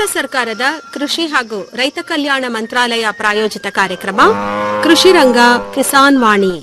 ಭಾರತ ಸರ್ಕಾರದ ಕೃಷಿ ಹಾಗೂ ರೈತ ಕಲ್ಯಾಣ ಮಂತ್ರಾಲಯ ಪ್ರಾಯೋಜಿತ ಕಾರ್ಯಕ್ರಮ ಕೃಷಿ ರಂಗ ಕಿಸಾನ್ ವಾಣಿ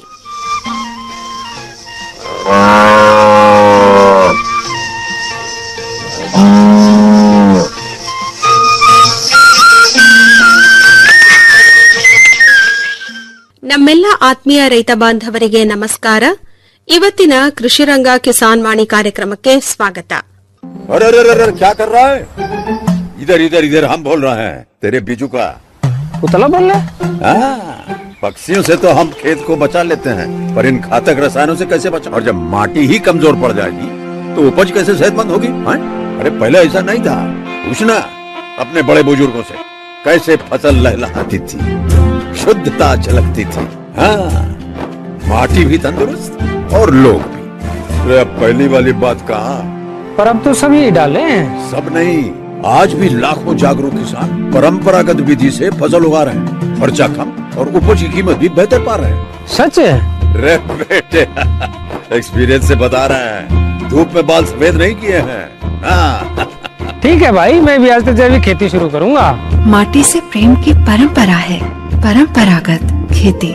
ನಮ್ಮೆಲ್ಲ ಆತ್ಮೀಯ ರೈತ ಬಾಂಧವರಿಗೆ ನಮಸ್ಕಾರ ಇವತ್ತಿನ ಕೃಷಿ ರಂಗ ಕಿಸಾನ್ ವಾಣಿ ಕಾರ್ಯಕ್ರಮಕ್ಕೆ ಸ್ವಾಗತ अरे अरे अरे अरे क्या कर रहा है इधर इधर इधर हम बोल रहे हैं तेरे बीजू का उतला बोल रहे हाँ, पक्षियों से तो हम खेत को बचा लेते हैं पर इन घातक रसायनों से कैसे बचा और जब माटी ही कमजोर पड़ जाएगी तो उपज कैसे सेहतमंद होगी हाँ? अरे पहले ऐसा नहीं था पूछना अपने बड़े बुजुर्गों से कैसे फसल लहलहाती थी शुद्धता झलकती थी हाँ माटी भी तंदुरुस्त और लोग भी अरे अब पहली वाली बात कहा पर अब तो सभी डाले हैं सब नहीं आज भी लाखों जागरूक किसान परंपरागत विधि से फसल उगा रहे हैं खर्चा कम और उपज की कीमत भी बेहतर पा रहे हैं सच है रे बेटे एक्सपीरियंस से बता रहे हैं धूप में बाल सफेद नहीं किए हैं हाँ ठीक है भाई मैं भी आज से जैविक खेती शुरू करूंगा माटी से प्रेम की परंपरा है परंपरागत खेती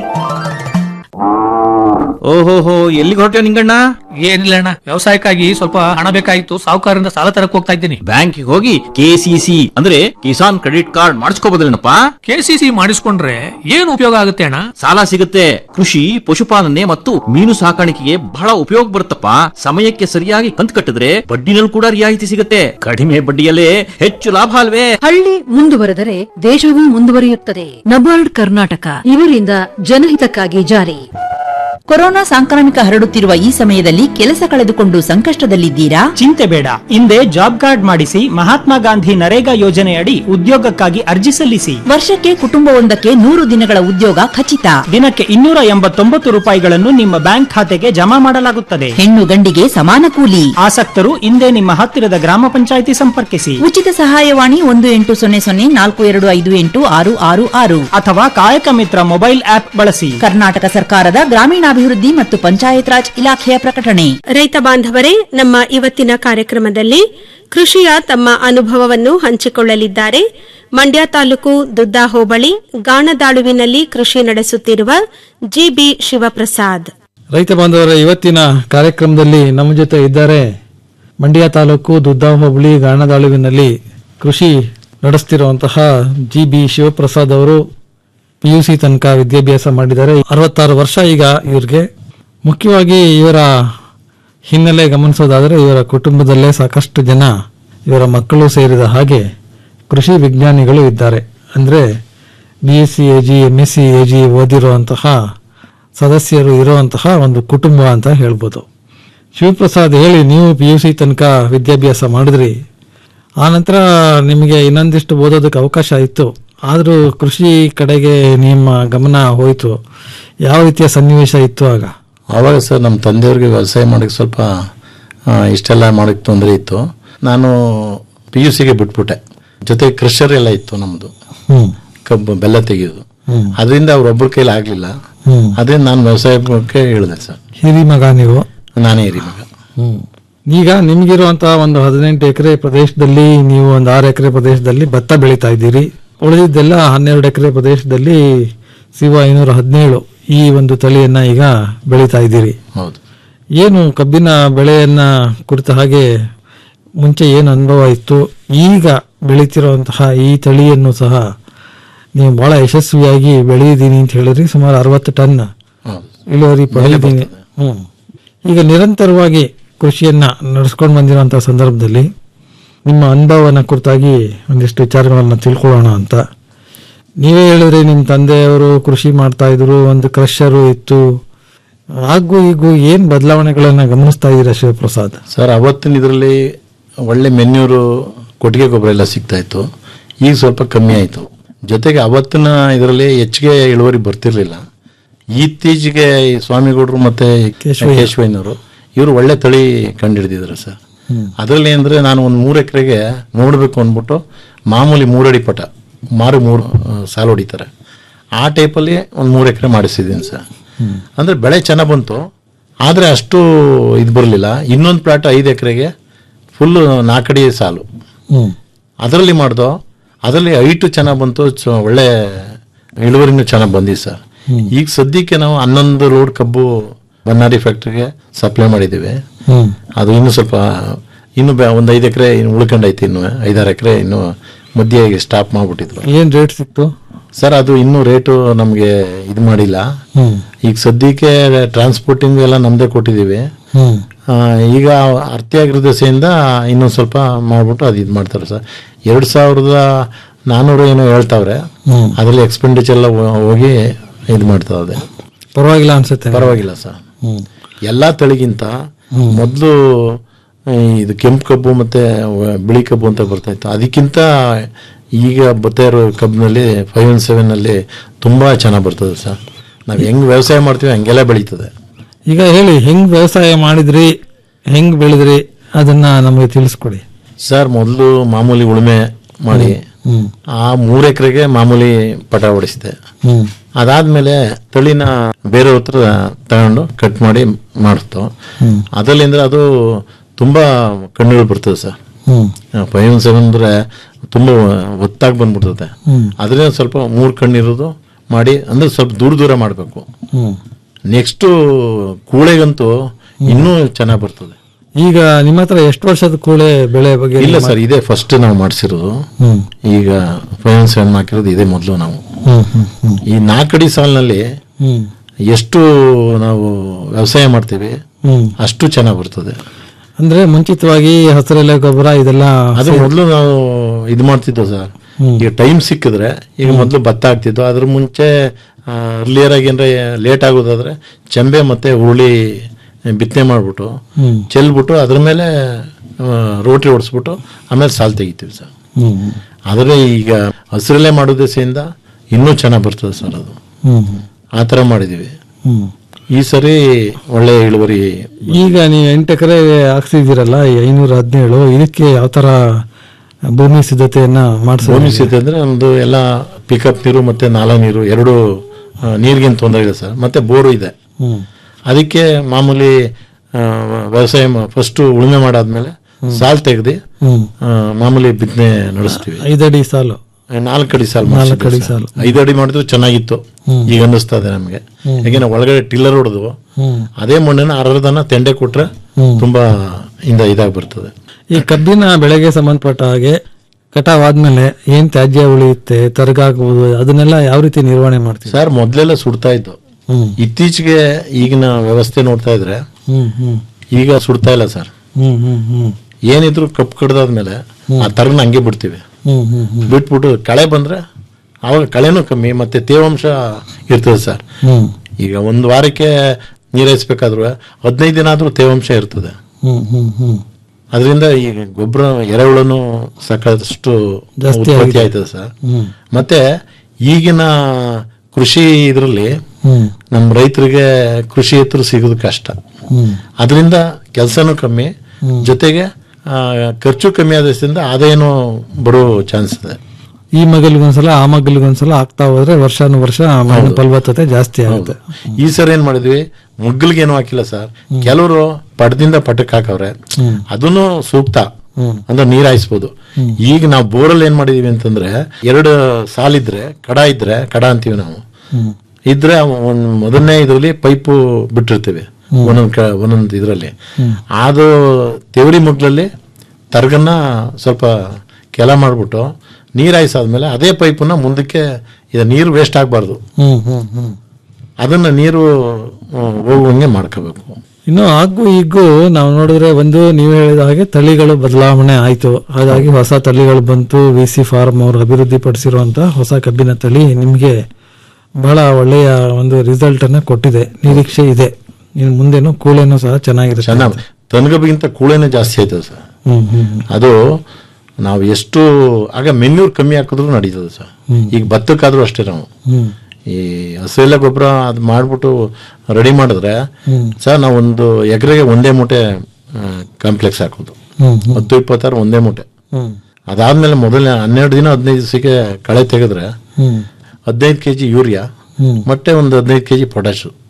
ಓಹೋಹೋ ಎಲ್ಲಿಗೆ ಹೊರಟ್ಯೋ ನಿಂಗಣ್ಣ ಏನಿಲ್ಲ ಅಣ್ಣ ವ್ಯವಸಾಯಕ್ಕಾಗಿ ಸ್ವಲ್ಪ ಹಣ ಬೇಕಾಗಿತ್ತು ಸಾಹುಕಾರರಿಂದ ಸಾಲ ತರಕ್ ಹೋಗ್ತಾ ಇದ್ದೀನಿ ಬ್ಯಾಂಕಿಗೆ ಹೋಗಿ ಕೆಸಿಸಿ ಅಂದ್ರೆ ಕಿಸಾನ್ ಕ್ರೆಡಿಟ್ ಕಾರ್ಡ್ ಮಾಡಿಸ್ಕೋಬೋದಲ್ಲೇನಪ್ಪ ಕೆಸಿಸಿ ಮಾಡಿಸ್ಕೊಂಡ್ರೆ ಏನು ಉಪಯೋಗ ಆಗುತ್ತೆ ಅಣ್ಣ ಸಾಲ ಸಿಗುತ್ತೆ ಕೃಷಿ ಪಶುಪಾಲನೆ ಮತ್ತು ಮೀನು ಸಾಕಾಣಿಕೆಗೆ ಬಹಳ ಉಪಯೋಗ ಬರುತ್ತಪ್ಪ ಸಮಯಕ್ಕೆ ಸರಿಯಾಗಿ ಕಂತು ಕಟ್ಟಿದ್ರೆ ಬಡ್ಡಿನಲ್ಲಿ ಕೂಡ ರಿಯಾಯಿತಿ ಸಿಗುತ್ತೆ ಕಡಿಮೆ ಬಡ್ಡಿಯಲ್ಲೇ ಹೆಚ್ಚು ಲಾಭ ಅಲ್ವೇ ಹಳ್ಳಿ ಮುಂದುವರೆದರೆ ದೇಶವೂ ಮುಂದುವರಿಯುತ್ತದೆ ನಬಾರ್ಡ್ ಕರ್ನಾಟಕ ಇವರಿಂದ ಜನಹಿತಕ್ಕಾಗಿ ಜಾರಿ ಕೊರೋನಾ ಸಾಂಕ್ರಾಮಿಕ ಹರಡುತ್ತಿರುವ ಈ ಸಮಯದಲ್ಲಿ ಕೆಲಸ ಕಳೆದುಕೊಂಡು ಸಂಕಷ್ಟದಲ್ಲಿದ್ದೀರಾ ಚಿಂತೆ ಬೇಡ ಹಿಂದೆ ಜಾಬ್ ಕಾರ್ಡ್ ಮಾಡಿಸಿ ಮಹಾತ್ಮ ಗಾಂಧಿ ನರೇಗಾ ಯೋಜನೆಯಡಿ ಉದ್ಯೋಗಕ್ಕಾಗಿ ಅರ್ಜಿ ಸಲ್ಲಿಸಿ ವರ್ಷಕ್ಕೆ ಕುಟುಂಬವೊಂದಕ್ಕೆ ನೂರು ದಿನಗಳ ಉದ್ಯೋಗ ಖಚಿತ ದಿನಕ್ಕೆ ಇನ್ನೂರ ಎಂಬತ್ತೊಂಬತ್ತು ರೂಪಾಯಿಗಳನ್ನು ನಿಮ್ಮ ಬ್ಯಾಂಕ್ ಖಾತೆಗೆ ಜಮಾ ಮಾಡಲಾಗುತ್ತದೆ ಹೆಣ್ಣು ಗಂಡಿಗೆ ಸಮಾನ ಕೂಲಿ ಆಸಕ್ತರು ಹಿಂದೆ ನಿಮ್ಮ ಹತ್ತಿರದ ಗ್ರಾಮ ಪಂಚಾಯಿತಿ ಸಂಪರ್ಕಿಸಿ ಉಚಿತ ಸಹಾಯವಾಣಿ ಒಂದು ಎಂಟು ಸೊನ್ನೆ ಸೊನ್ನೆ ನಾಲ್ಕು ಎರಡು ಐದು ಎಂಟು ಆರು ಆರು ಆರು ಅಥವಾ ಕಾಯಕ ಮಿತ್ರ ಮೊಬೈಲ್ ಆಪ್ ಬಳಸಿ ಕರ್ನಾಟಕ ಸರ್ಕಾರದ ಗ್ರಾಮೀಣಾಭಿವೃದ್ಧಿ ಮತ್ತು ಪಂಚಾಯತ್ ರಾಜ್ ಇಲಾಖೆಯ ಪ್ರಕಟಣೆ ರೈತ ಬಾಂಧವರೇ ನಮ್ಮ ಇವತ್ತಿನ ಕಾರ್ಯಕ್ರಮದಲ್ಲಿ ಕೃಷಿಯ ತಮ್ಮ ಅನುಭವವನ್ನು ಹಂಚಿಕೊಳ್ಳಲಿದ್ದಾರೆ ಮಂಡ್ಯ ತಾಲೂಕು ದುದ್ದಾ ಹೋಬಳಿ ಗಾಣದಾಳುವಿನಲ್ಲಿ ಕೃಷಿ ನಡೆಸುತ್ತಿರುವ ಜಿಬಿ ಶಿವಪ್ರಸಾದ್ ರೈತ ಬಾಂಧವರ ಇವತ್ತಿನ ಕಾರ್ಯಕ್ರಮದಲ್ಲಿ ನಮ್ಮ ಜೊತೆ ಇದ್ದಾರೆ ಮಂಡ್ಯ ತಾಲೂಕು ದುದ್ದಾ ಹೋಬಳಿ ಗಾಣದಾಳುವಿನಲ್ಲಿ ಕೃಷಿ ನಡೆಸ್ತಿರುವಂತಹ ಜಿ ಬಿ ಶಿವಪ್ರಸಾದ್ ಅವರು ಪಿ ಯು ಸಿ ತನಕ ವಿದ್ಯಾಭ್ಯಾಸ ಮಾಡಿದ್ದಾರೆ ಅರವತ್ತಾರು ವರ್ಷ ಈಗ ಇವ್ರಿಗೆ ಮುಖ್ಯವಾಗಿ ಇವರ ಹಿನ್ನೆಲೆ ಗಮನಿಸೋದಾದರೆ ಇವರ ಕುಟುಂಬದಲ್ಲೇ ಸಾಕಷ್ಟು ಜನ ಇವರ ಮಕ್ಕಳು ಸೇರಿದ ಹಾಗೆ ಕೃಷಿ ವಿಜ್ಞಾನಿಗಳು ಇದ್ದಾರೆ ಅಂದರೆ B S C A G M S C A G ಓದಿರುವಂತಹ ಸದಸ್ಯರು ಇರುವಂತಹ ಒಂದು ಕುಟುಂಬ ಅಂತ ಹೇಳ್ಬೋದು ಶಿವಪ್ರಸಾದ್ ಹೇಳಿ ನೀವು ಪಿ ಯು ಸಿ ತನಕ ವಿದ್ಯಾಭ್ಯಾಸ ಮಾಡಿದ್ರಿ ಆನಂತರ ನಿಮಗೆ ಇನ್ನೊಂದಿಷ್ಟು ಓದೋದಕ್ಕೆ ಅವಕಾಶ ಇತ್ತು ಆದರೂ ಕೃಷಿ ಕಡೆಗೆ ನಿಮ್ಮ ಗಮನ ಹೋಯಿತು ಯಾವ ರೀತಿಯ ಸನ್ನಿವೇಶ ಇತ್ತು ಆಗ ಆವಾಗ ಸರ್ ನಮ್ಮ ತಂದೆಯವ್ರಿಗೆ ವ್ಯವಸಾಯ ಮಾಡೋಕ್ಕೆ ಸ್ವಲ್ಪ ಆ, ಇಷ್ಟೆಲ್ಲ ಮಾಡೋಕ್ಕೆ ತೊಂದರೆ ಇತ್ತು ನಾನು ಪಿ ಯು ಸಿಗೆ ಬಿಟ್ಬಿಟ್ಟೆ ಜೊತೆಗೆ ಕ್ರಷರ್ ಎಲ್ಲ ಇತ್ತು ನಮ್ಮದು ಹ್ಮ್ ಕಬ್ಬು ಬೆಲ್ಲ ತೆಗೆಯೋದು ಹ್ಮ್. ಅದರಿಂದ ಅವ್ರೊಬ್ಬರ ಕೈಲಿ ಆಗಲಿಲ್ಲ ಹ್ಮ್ ಅದರಿಂದ ನಾನು ವ್ಯವಸಾಯಕ್ಕೆ ಹೇಳಿದೆ ಸರ್ ಹಿರಿ ಮಗ ನೀವು ನಾನೇ ಹಿರಿ ಮಗ ಹ್ಮ್ ಈಗ ನಿಮ್ಗಿರುವಂತಹ ಒಂದು ಹದಿನೆಂಟು ಎಕರೆ ಪ್ರದೇಶದಲ್ಲಿ ನೀವು ಒಂದು ಆರು ಎಕರೆ ಪ್ರದೇಶದಲ್ಲಿ ಭತ್ತ ಬೆಳೀತಾ ಇದ್ದೀರಿ ಉಳಿದಿದ್ದೆಲ್ಲ ಹನ್ನೆರಡು ಎಕರೆ ಪ್ರದೇಶದಲ್ಲಿ ಸಿವ ಐನೂರ ಹದಿನೇಳು ಈ ಒಂದು ತಳಿಯನ್ನ ಈಗ ಬೆಳೀತಾ ಇದ್ದೀರಿ ಹೌದು ಏನು ಕಬ್ಬಿನ ಬೆಳೆಯನ್ನ ಕುರಿತ ಹಾಗೆ ಮುಂಚೆ ಏನು ಅನುಭವ ಇತ್ತು ಈಗ ಬೆಳೀತಿರುವಂತಹ ಈ ತಳಿಯನ್ನು ಸಹ ನೀವು ಬಹಳ ಯಶಸ್ವಿಯಾಗಿ ಬೆಳೆಯಿದ್ದೀನಿ ಅಂತ ಹೇಳಿದ್ರಿ ಸುಮಾರು ಅರವತ್ತು ಟನ್ ಹೌದು ಇಳುವರಿ ಪಡೆದಿದ್ದೀನಿ ಹ್ಮ್ ಈಗ ನಿರಂತರವಾಗಿ ಕೃಷಿಯನ್ನ ನಡೆಸ್ಕೊಂಡು ಬಂದಿರುವಂತಹ ಸಂದರ್ಭದಲ್ಲಿ ನಿಮ್ಮ ಅನುಭವನ ಕುರಿತಾಗಿ ಒಂದಿಷ್ಟು ವಿಚಾರಗಳನ್ನ ತಿಳ್ಕೊಳ್ಳೋಣ ಅಂತ ನೀವೇ ಹೇಳಿದ್ರಿ ನಿಮ್ಮ ತಂದೆಯವರು ಕೃಷಿ ಮಾಡ್ತಾ ಇದ್ರು ಒಂದು ಕ್ರಷರು ಇತ್ತು ಹಾಗೂ ಈಗೂ ಏನ್ ಬದಲಾವಣೆಗಳನ್ನ ಗಮನಿಸ್ತಾ ಇದ್ದೀರಾ ಶಿವಪ್ರಸಾದ್ ಸರ್ ಅವತ್ತಿನ ಇದರಲ್ಲಿ ಒಳ್ಳೆ ಮೆನ್ಯೂರು ಕೊಟ್ಟಿಗೆ ಗೊಬ್ಬರ ಎಲ್ಲ ಸಿಗ್ತಾ ಇತ್ತು ಈಗ ಸ್ವಲ್ಪ ಕಮ್ಮಿ ಆಯಿತು ಜೊತೆಗೆ ಅವತ್ತಿನ ಇದರಲ್ಲಿ ಹೆಚ್ಚಿಗೆ ಇಳುವರಿ ಬರ್ತಿರ್ಲಿಲ್ಲ ಇತ್ತೀಚೆಗೆ ಈ ಸ್ವಾಮಿಗೌಡರು ಮತ್ತೆ ಕೇಶವಯ್ಯ. ಕೇಶವಯ್ಯನವರು ಇವರು ಒಳ್ಳೆ ತಳಿ ಕಂಡುಹಿಡಿದಿದ್ರು ಸರ್ ಅದರಲ್ಲಿ ಅಂದ್ರೆ ನಾನು ಒಂದು ಮೂರು ಎಕರೆಗೆ ನೋಡಬೇಕು ಅಂದ್ಬಿಟ್ಟು ಮಾಮೂಲಿ ಮೂರಡಿ ಪಟ ಮಾರು ಮೂರು ಆ, ಸಾಲು ಹೊಡಿತಾರೆ ಆ ಟೈಪಲ್ಲಿ ಒಂದು ಮೂರು ಎಕರೆ ಮಾಡಿಸಿದ್ದೀನಿ ಸರ್ ಅಂದ್ರೆ ಬೆಳೆ ಚೆನ್ನಾಗಿ ಬಂತು ಆದರೆ ಅಷ್ಟು ಇದು ಬರಲಿಲ್ಲ ಇನ್ನೊಂದು ಪ್ಲಾಟ್ ಐದು ಎಕರೆಗೆ ಫುಲ್ ನಾಲ್ಕಡಿ ಸಾಲು ಹ್ಮ್ ಅದರಲ್ಲಿ ಮಾಡ್ದೋ ಅದರಲ್ಲಿ ಹೈಟು ಚೆನ್ನಾಗಿ ಬಂತು ಚ- ಒಳ್ಳೆ ಇಳುವರಿನೂ ಚೆನ್ನಾಗಿ ಬಂದಿದೆ ಸರ್ ಈಗ ಸದ್ಯಕ್ಕೆ ನಾವು ಹನ್ನೊಂದು ಲೋಡ್ ಕಬ್ಬು ಬನ್ನಾರಿ ಫ್ಯಾಕ್ಟ್ರಿಗೆ ಸಪ್ಲೈ ಮಾಡಿದ್ದೀವಿ ಹ್ಮ್ ಅದು ಇನ್ನು ಸ್ವಲ್ಪ ಇನ್ನು ಬೆ- ಒಂದು ಐದು ಎಕರೆ ಇನ್ನು ಉಳ್ಕೊಂಡೈತಿ ಇನ್ನು ಐದಾರು ಎಕರೆ ಇನ್ನು ಮಧ್ಯೆ ಸ್ಟಾಪ್ ಮಾಡ್ಬಿಟ್ಟಿದ್ರು ಏನ್ ರೇಟ್ ಸಿಕ್ತು ಸರ್ ಅದು ಇನ್ನೂ ರೇಟು ನಮಗೆ ಇದು ಮಾಡಿಲ್ಲ ಹ್ಮ್ ಈಗ ಸದ್ಯಕ್ಕೆ ಟ್ರಾನ್ಸ್ಪೋರ್ಟಿಂಗ್ ಎಲ್ಲ ನಮ್ದೇ ಕೊಟ್ಟಿದ್ದೀವಿ ಹ್ಮ್ ಆ, ಈಗ ಅರ್ತಿ ಆಗಿರೋ ದೆಸೆಯಿಂದ ಇನ್ನೊಂದು ಸ್ವಲ್ಪ ಮಾಡ್ಬಿಟ್ಟು ಅದು ಇದು ಮಾಡ್ತಾರೆ ಸರ್ ಎರಡು ಸಾವಿರದ ನಾನ್ನೂರು ಏನೋ ಹೇಳ್ತಾವ್ರೆ ಹ್ಮ್. ಅದರಲ್ಲಿ ಎಕ್ಸ್ಪೆಂಡಿಚರ್ ಎಲ್ಲ ಹೋ- ಹೋಗಿ ಇದು ಮಾಡ್ತಾವೆ ಪರವಾಗಿಲ್ಲ ಅನ್ಸುತ್ತೆ ಪರವಾಗಿಲ್ಲ ಸರ್ ಹ್ಮ್ ಎಲ್ಲ ತಳಿಗಿಂತ ಮೊದಲು ಇದು ಕೆಂಪು ಕಬ್ಬು ಮತ್ತೆ ವ- ಬಿಳಿ ಕಬ್ಬು ಅಂತ ಬರ್ತಾ ಇತ್ತು ಅದಕ್ಕಿಂತ ಈಗ ಬರ್ತಾ ಇರೋ ಕಬ್ಬಿನಲ್ಲಿ ಫೈವ್ ಒನ್ ಸೆವೆನ್ ಅಲ್ಲಿ ತುಂಬಾ ಚೆನ್ನಾಗಿ ಬರ್ತದೆ ಸರ್ ನಾವು ಹೆಂಗ್ ವ್ಯವಸಾಯ ಮಾಡ್ತೀವಿ ಹಂಗೆಲ್ಲ ಬೆಳೀತದೆ ಈಗ ಹೇಳಿ ಹೆಂಗ್ ವ್ಯವಸಾಯ ಮಾಡಿದ್ರಿ ಹೆಂಗ್ ಬೆಳೆದ್ರಿ ಅದನ್ನ ನಮಗೆ ತಿಳಿಸ್ಕೊಡಿ ಸರ್ ಮೊದಲು ಮಾಮೂಲಿ ಉಳುಮೆ ಮಾಡಿ ಹ್ಮ್ ಆ ಮೂರು ಎಕರೆಗೆ ಮಾಮೂಲಿ ಪಟ ಹೊಡಿಸಿದೆ ಹ್ಮ್ ಅದಾದ್ಮೇಲೆ ತಳಿನ ಬೇರೆಯವ್ರ ಹತ್ರ ತಗೊಂಡು ಕಟ್ ಮಾಡಿ ಮಾಡಿಸ್ತು ಹ್ಮ್. ಅದರಲ್ಲಿಂದ ಅದು ತುಂಬಾ ಕಣ್ಣುಗಳು ಬರ್ತದೆ sir hmm five one seven ಅಂದ್ರೆ ತುಂಬಾ ಒತ್ತಾಗಿ ಬಂದ್ಬಿಡ್ತದೆ ಹ್ಮ್ ಅದರಿಂದ ಸ್ವಲ್ಪ ಮೂರು ಕಣ್ಣಿರೋದು ಮಾಡಿ ಅಂದ್ರೆ ಸ್ವಲ್ಪ ದೂರ ದೂರ ಮಾಡಬೇಕು ಹ್ಮ್ ನೆಕ್ಸ್ಟ್ ಕೂಳೆಗಂತೂ ಇನ್ನೂ ಚೆನ್ನಾಗಿ ಬರ್ತದೆ ಈಗ ನಿಮ್ಮ ಹತ್ರ ಎಷ್ಟು ವರ್ಷದ ಕೂಳೆ ಬೆಳೆ ಬಗ್ಗೆ ಇಲ್ಲ ಸರ್ ಇದೇ ಫಸ್ಟ್ ನಾವು ಮಾಡಿಸಿರೋದು ಹ್ಮ್ ಈಗ ಫೈವ್ ಒನ್ ಸೆವೆನ್ ಹಾಕಿರೋದು ಇದೇ ಮೊದಲು ನಾವು ಹ್ಮ್ ಹ್ಮ್ ಹ್ಮ್ ಈ ನಾಲ್ಕಡಿ ಸಾಲಿನಲ್ಲಿ ಹ್ಮ್ ಎಷ್ಟು ನಾವು ವ್ಯವಸಾಯ ಮಾಡ್ತೀವಿ ಹ್ಮ್ ಅಷ್ಟು ಚೆನ್ನಾಗಿ ಬರ್ತದೆ ಅಂದ್ರೆ ಮುಂಚಿತವಾಗಿ ಹಸಿರೆಲೆ ಗೊಬ್ಬರ ಇದೆಲ್ಲ ಅದು ಮೊದಲು ನಾವು ಇದು ಮಾಡ್ತಿದ್ದೋ ಸರ್ ಹ್ಮ್. ಈಗ ಟೈಮ್ ಸಿಕ್ಕಿದ್ರೆ ಈಗ ಮೊದಲು ಭತ್ತ ಆಗ್ತಿದ್ದು ಅದ್ರ ಮುಂಚೆ ಅರ್ಲಿಯರ್ ಆಗಿ ಅಂದ್ರೆ ಲೇಟ್ ಆಗೋದಾದ್ರೆ ಚೆಂಬೆ ಮತ್ತೆ ಹುರುಳಿ ಬಿತ್ತನೆ ಮಾಡ್ಬಿಟ್ಟು ಹ್ಮ್ ಚೆಲ್ಬಿಟ್ಟು ಅದ್ರ ಮೇಲೆ ಆ, ರೋಟ್ರಿ ಹೊಡಿಸ್ಬಿಟ್ಟು ಆಮೇಲೆ ಸಾಲ್ ತೆಗಿತೀವಿ ಸರ್ ಹ್ಮ್ ಆದರೆ ಈಗ ಹಸಿರಲ್ಲೇ ಮಾಡೋ ದೆಸೆಯಿಂದ ಇನ್ನೂ ಚೆನ್ನಾಗಿ ಬರ್ತದೆ ಸರ್ ಅದು ಹ್ಮ್ ಆ ಥರ ಮಾಡಿದ್ದೀವಿ ಹ್ಮ್ ಈ ಸರಿ ಒಳ್ಳೆ ಇಳುವರಿ ಈಗ ನೀವು ಎಂಟು ಎಕರೆ ಹಾಕ್ಸಿದಿರಲ್ಲ ಈ ಐನೂರ ಹದಿನೇಳು ಇದಕ್ಕೆ ಯಾವ ತರ ಭೂಮಿ ಸಿದ್ಧತೆಯನ್ನ ಮಾಡಿಸೋದು ಭೂಮಿ ಸ್ಥಿತಿ ಅಂದ್ರೆ ಒಂದು ಎಲ್ಲ ಪಿಕಪ್ ನೀರು ಮತ್ತೆ ನಾಲಾ ನೀರು ಎರಡು ಆ, ನೀರಿಗೇನು ತೊಂದರೆ ಇಲ್ಲ ಸರ್ ಮತ್ತೆ ಬೋರು ಇದೆ ಹ್ಮ್ ಅದಕ್ಕೆ ಮಾಮೂಲಿ ಆ, ವ್ಯವಸಾಯ ಫಸ್ಟ್ ಉಳುಮೆ ಮಾಡಾದ್ಮೇಲೆ ಸಾಲ್ ತೆಗ್ದು ಹ್ಮ್ ಆ, ಮಾಮೂಲಿ ಬಿತ್ತನೆ ನಡೆಸ್ತೀವಿ ಐದಡಿ ಸಾಲು ನಾಲ್ಕು ಅಡಿ ಸಾಲ್ ನಾಲ್ಕು ಅಡಿ ಸಾಲು. ಐದು ಅಡಿ ಮಾಡಿದ್ರು ಚೆನ್ನಾಗಿತ್ತು ಹ್ಮ್. ಈಗ ಅನ್ನಿಸ್ತಾ ಇದೆ ನಮಗೆ ಹ್ಮ್. ಯಾಕೆಂದ್ರೆ ಒಳಗಡೆ ಟಿಲ್ಲರ್ ಹೊಡೆದು ಹ್ಮ್ ಅದೇ ಮಣ್ಣಿನ ಅರ್ಧನ ತೆಂಡೆ ಕೊಟ್ರೆ ಹ್ಮ್. ತುಂಬಾ ಇಂದ ಇದಾಗಿ ಬರ್ತದೆ ಈ ಕಬ್ಬಿನ ಬೆಳೆಗೆ ಸಂಬಂಧಪಟ್ಟ ಹಾಗೆ ಕಟಾವ್ ಆದ್ಮೇಲೆ ಏನ್ ತ್ಯಾಜ್ಯ ಉಳಿಯುತ್ತೆ ತರಗಾಗ್ಬೋದು ಅದನ್ನೆಲ್ಲ ಯಾವ ರೀತಿ ನಿರ್ವಹಣೆ ಮಾಡ್ತೀವಿ ಸರ್ ಮೊದ್ಲೆಲ್ಲ ಸುಡ್ತಾ ಇತ್ತು ಹ್ಮ್ ಇತ್ತೀಚೆಗೆ ಈಗಿನ ವ್ಯವಸ್ಥೆ ನೋಡ್ತಾ ಇದ್ರೆ ಹ್ಮ್ ಹ್ಮ್ ಈಗ ಸುಡ್ತಾ ಇಲ್ಲ ಸರ್ ಹ್ಮ್ ಹ್ಮ್ ಹ್ಮ್ ಏನಿದ್ರು ಕಪ್ಪು ಕಡ್ದಾದ್ಮೇಲೆ ಆ ತರನ ಹಂಗೆ ಬಿಡ್ತೀವಿ ಹ್ಮ್ ಹ್ಮ್ ಹ್ಮ್ ಬಿಟ್ಬಿಟ್ಟು ಕಳೆ ಬಂದ್ರೆ ಅವಾಗ ಕಳೆನೂ ಕಮ್ಮಿ ಮತ್ತೆ ತೇವಾಂಶ ಇರ್ತದೆ ಸರ್ ಹ್ಮ್ ಈಗ ಒಂದು ವಾರಕ್ಕೆ ನೀರೈಸ್ಬೇಕಾದ್ರೂ ಹದಿನೈದು ದಿನ ಆದ್ರೂ ತೇವಾಂಶ ಇರ್ತದೆ ಹ್ಮ್ ಹ್ಮ್ ಹ್ಮ್ ಅದರಿಂದ ಈಗ ಗೊಬ್ಬರ ಎರೆಹುಳನು ಸಾಕಷ್ಟು ಜಾಸ್ತಿ ಉತ್ಪತ್ತಿ ಆಗಿದೆ. ಆಯ್ತದೆ ಸರ್ ಹ್ಮ್ ಮತ್ತೆ ಈಗಿನ ಕೃಷಿ ಇದರಲ್ಲಿ ಹ್ಮ್ ನಮ್ಮ ರೈತರಿಗೆ ಕೃಷಿ ಎತ್ತರು ಸಿಗೋದು ಕಷ್ಟ ಹ್ಮ್ ಅದರಿಂದ ಕೆಲಸನೂ ಕಮ್ಮಿ ಹ್ಮ್. ಜೊತೆಗೆ ಆ, ಖರ್ಚು ಕಮ್ಮಿ ಆದ್ರಿಂದ ಆದಾಯನೂ ಬರೋ ಚಾನ್ಸ್ ಇದೆ ಈ ಮಗಲಿಗೊಂದ್ಸಲ ಆ ಮಗಲಿಗೊಂದ್ಸಲ ಆಗ್ತಾ ಹೋದ್ರೆ ವರ್ಷಾನು ವರ್ಷ ಮಣ್ಣು ಫಲವತ್ತತೆ ಜಾಸ್ತಿ ಆಗುತ್ತೆ ಈ ಸರಿ ಏನ್ ಮಾಡಿದ್ವಿ ಮುಗ್ಗಲ್ಗೆ ಏನೂ ಹಾಕಿಲ್ಲ ಸರ್ ಕೆಲವರು ಪಟದಿಂದ ಪಟಕ್ ಹಾಕವ್ರೆ ಹ್ಮ್. ಅದನ್ನು ಸೂಕ್ತ ಹ್ಮ್. ಅಂದ್ರೆ ನೀರ್ ಹಾಯಿಸ್ಬೋದು ಈಗ ನಾವು ಬೋರಲ್ಲಿ ಏನ್ ಮಾಡಿದೀವಿ ಅಂತಂದ್ರೆ ಎರಡು ಸಾಲಿದ್ರೆ ಕಡ ಇದ್ರೆ ಕಡ ಅಂತೀವಿ ನಾವು ಹ್ಮ್ ಇದ್ರೆ ಒಂದ್ ಮೊದಲನೇ ಇದರಲ್ಲಿ ಪೈಪು ಬಿಟ್ಟಿರ್ತೀವಿ ಒಂದೊಂದ್ ಕ ಒಂದೊಂದು ಇದರಲ್ಲಿ ಅದು ತೆವಡಿ ಮುಗ್ಲಲ್ಲಿ ತರ್ಗನ್ನ ಸ್ವಲ್ಪ ಕೆಲ ಮಾಡ್ಬಿಟ್ಟು ನೀರ್ ಹಾಯಿಸಾದ್ಮೇಲೆ ಅದೇ ಪೈಪನ್ನ ಮುಂದಕ್ಕೆ ಇದು ನೀರು ವೇಸ್ಟ್ ಆಗಬಾರ್ದು ಹ್ಮ್ ಹ್ಮ್ ಹ್ಮ್ ಅದನ್ನ ನೀರು ಹ್ಮ್, ಹೋಗುವಂಗೆ ಮಾಡ್ಕೋಬೇಕು ಇನ್ನು ಹಾಗೂ ಈಗೂ ನಾವು ನೋಡಿದ್ರೆ ಒಂದು ನೀವು ಹೇಳಿದ ಹಾಗೆ ತಳಿಗಳು ಬದಲಾವಣೆ ಆಯ್ತು ಹಾಗಾಗಿ ಹೊಸ ತಳಿಗಳು ಬಂತು ವಿ ಸಿ ಫಾರ್ಮ್ ಅವರು ಅಭಿವೃದ್ಧಿ ಪಡಿಸಿರುವಂತ ಹೊಸ ಕಬ್ಬಿನ ತಳಿ ನಿಮ್ಗೆ ಬಹಳ ಒಳ್ಳೆಯ ಒಂದು ರಿಸಲ್ಟ್ ಅನ್ನ ಕೊಟ್ಟಿದೆ ನಿರೀಕ್ಷೆ ಇದೆ ಇನ್ನು ಮುಂದೇನು ಕೂಳೆನೂ ಸಹ ಚೆನ್ನಾಗಿರುತ್ತೆ ಚೆನ್ನಾಗಿ ತನ್ಗಬಿಗಿಂತ ಕೂಳೆನೇ ಜಾಸ್ತಿ ಆಯ್ತದೆ ಸರ್ ಹ್ಮ್ ಹ್ಮ್ ಹ್ಮ್. ಅದು ನಾವು ಎಷ್ಟು ಆಗ ಮೆನ್ಯೂರ್ ಕಮ್ಮಿ ಹಾಕಿದ್ರು ನಡೀತದೆ ಸರ್ ಹ್ಮ್. ಈಗ ಭತ್ತಕ್ಕಾದ್ರೂ ಅಷ್ಟೇ ನಾವು ಹ್ಮ್ ಈ ಹಸುವೆಲ್ಲ ಗೊಬ್ಬರ ಅದು ಮಾಡ್ಬಿಟ್ಟು ರೆಡಿ ಮಾಡಿದ್ರೆ ಹ್ಮ್. ಸರ್ ನಾವು ಒಂದು ಎಕರೆಗೆ ಒಂದೇ ಮೂಟೆ ಕಾಂಪ್ಲೆಕ್ಸ್ ಹಾಕೋದು ಹ್ಮ್ ಹ್ಮ್ ಹತ್ತು ಇಪ್ಪತ್ತಾರು ಒಂದೇ ಮೂಟೆ ಹ್ಮ್ ಅದಾದ್ಮೇಲೆ ಮೊದಲನೇ ಹನ್ನೆರಡು ದಿನ ಹದಿನೈದು ದಿವಸಕ್ಕೆ ಕಳೆ ತೆಗೆದ್ರೆ ಹ್ಮ್ ಹದಿನೈದು ಕೆ ಜಿ ಯೂರಿಯಾ ಹ್ಮ್ ಮತ್ತೆ ಒಂದು ಹದಿನೈದು ಕೆ ಜಿ ಪೊಟ್ಯಾಶು